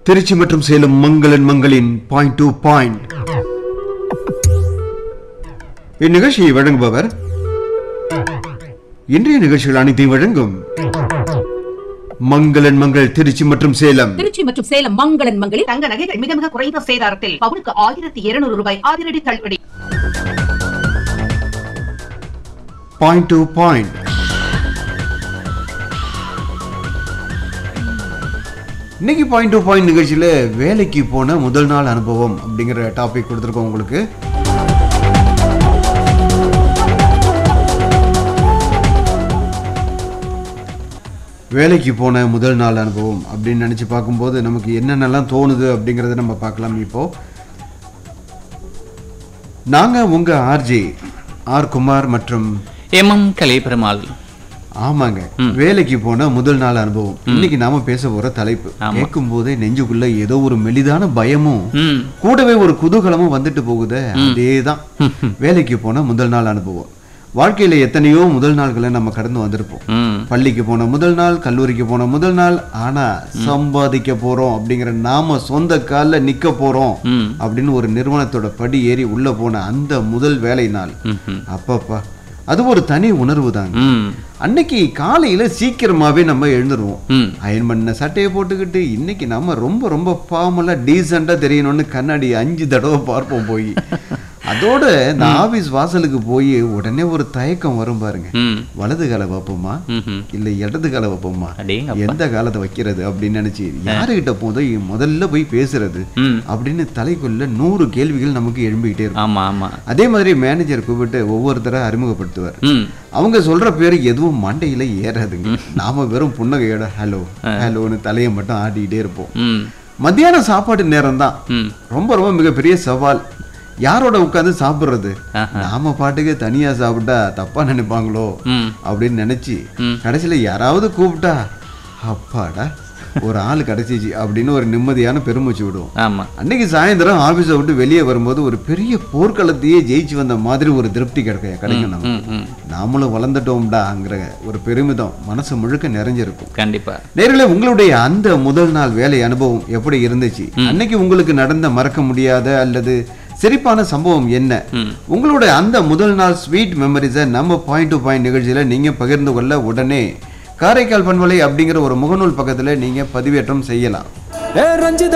திருச்சி மற்றும் சேலம் மங்களன் மங்களின் பாயிண்ட் டு பாயிண்ட் இந்நிகழ்ச்சியை வழங்குபவர் இன்றைய நிகழ்ச்சிகள் அனைத்தையும் வழங்கும் மங்களன் மங்கள் திருச்சி மற்றும் சேலம் திருச்சி மற்றும் சேலம் மங்களன் மங்களில் தங்க நகைகள் மிக மிக குறைந்த சேதாரத்தில் பவுனுக்கு ஆயிரத்தி இருநூறு ரூபாய் அதிரடி தள்ளுபடி பாயிண்ட் டு பாயிண்ட் இன்னைக்கு பாயிண்ட் டு பாயிண்ட் நிகழ்ச்சியில் வேலைக்கு போன முதல் நாள் அனுபவம் அப்படிங்கிற டாபிக் கொடுத்துருக்கோம் உங்களுக்கு வேலைக்கு போன முதல் நாள் அனுபவம் அப்படின்னு நினச்சி பார்க்கும்போது நமக்கு என்னென்னலாம் தோணுது அப்படிங்கிறத நம்ம பார்க்கலாம் இப்போ நாங்கள் உங்கள் ஆர்ஜே ஆர் குமார் மற்றும் எம்எம் கலைபெருமாள் ஆமாங்க வேலைக்கு போன முதல் நாள் அனுபவம் இன்னைக்கு நாம பேச போற தலைப்பு கேட்கும் போதே நெஞ்சுக்குள்ள ஏதோ ஒரு மெலிதான பயமும் ம் கூடவே ஒரு குதூகலமும் வந்துட்டு போகுதே அதேதான் வேலைக்கு போன முதல் நாள் அனுபவம் வாழ்க்கையில எத்தனையோ முதல் நாள்களை நம்ம கடந்து வந்திருப்போம் ம் பள்ளிக்கு போன முதல் நாள் கல்லூரிக்கு போன முதல் நாள் ஆனா சம்பாதிக்க போறோம் அப்படிங்கிற நாம சொந்த கால்ல நிக்க போறோம் ம் அப்படின்னு ஒரு நிறுவனத்தோட படி ஏறி உள்ள போன அந்த முதல் வேலை நாள் ம்ஹும். அப்பப்பா அது ஒரு தனி உணர்வு தாங்க ம் அன்னைக்கு காலையில சீக்கிரமாவே நம்ம எழுந்துருவோம் ம் அயன் பண்ண சட்டையை போட்டுக்கிட்டு இன்னைக்கு நம்ம ரொம்ப ரொம்ப ஃபார்மலா டீசெண்டா தெரியணும்னு கண்ணாடி அஞ்சு தடவை பார்ப்போம் போய் அதோட இந்த ஆபீஸ் வாசலுக்கு போய் உடனே ஒரு தயக்கம் வரும் பாருங்க ம் வலது காலை வைப்போமா ம்ஹும். இல்ல இடது காலை வைப்போமா அடேங்கப்பா. எந்த காலத்தை வைக்கிறது அப்படின்னு நினைச்சு யாருகிட்ட போதும் முதல்ல போய் பேசுறது ம் அப்படின்னு தலைக்குள்ள நூறு கேள்விகள் நமக்கு எழும்பிக்கிட்டே இருக்கும் ஆமா ஆமா அதே மாதிரி மேனேஜர் கூப்பிட்டு ஒவ்வொருத்தரை அறிமுகப்படுத்துவார் ம் அவங்க சொல்ற பேரு எதுவும் மண்டையில ஏறாதுங்க நாம வெறும் புன்னகையோட ஹலோ ஹலோன்னு தலையை மட்டும் ஆடிக்கிட்டே இருப்போம் ம் மத்தியான சாப்பாடு நேரம் தான் ம் ரொம்ப ரொம்ப மிகப்பெரிய சவால் யாரோட உட்காந்து சாப்பிடுறது ஆஹா. நாம பாட்டுக்கு தனியா சாப்பிட்டா தப்பா நினைப்பாங்களோ ம் அப்படின்னு நினைச்சு ம். கடைசியில யாராவது கூப்பிட்டா அப்பாடா ஒரு ஆள் கிடைச்சிச்சு அப்படின்னு ஒரு நிம்மதியான பெருமூச்சு விடுவோம் ஆமா அன்னைக்கு சாயந்தரம் ஆபீஸை விட்டு வெளியே வரும்போது ஒரு பெரிய போர்க்களத்தையே ஜெயிச்சு வந்த மாதிரி ஒரு திருப்தி கிடைக்க கிடைக்கும் நமக்கு ம் ம் நாமளும் வளர்ந்துட்டோம்டாங்கிற ஒரு பெருமிதம் மனசு முழுக்க நிறைஞ்சிருக்கும் கண்டிப்பா நேர்களே உங்களுடைய அந்த முதல் நாள் வேலை அனுபவம் எப்படி இருந்துச்சு அன்னைக்கு உங்களுக்கு நடந்த மறக்க முடியாத அல்லது சிரிப்பான சம்பவம் என்ன ம் உங்களுடைய அந்த முதல் நாள் ஸ்வீட் மெமரிஸை நம்ம பாயிண்ட் டு பாயிண்ட் நிகழ்ச்சியில நீங்க பகிர்ந்து கொள்ள உடனே காரைக்கால் பண்பலை அப்படிங்கிற ஒரு முகநூல் பக்கத்துல நீங்க பதிவேற்றம் செய்யலாம் ஏ ரஞ்சித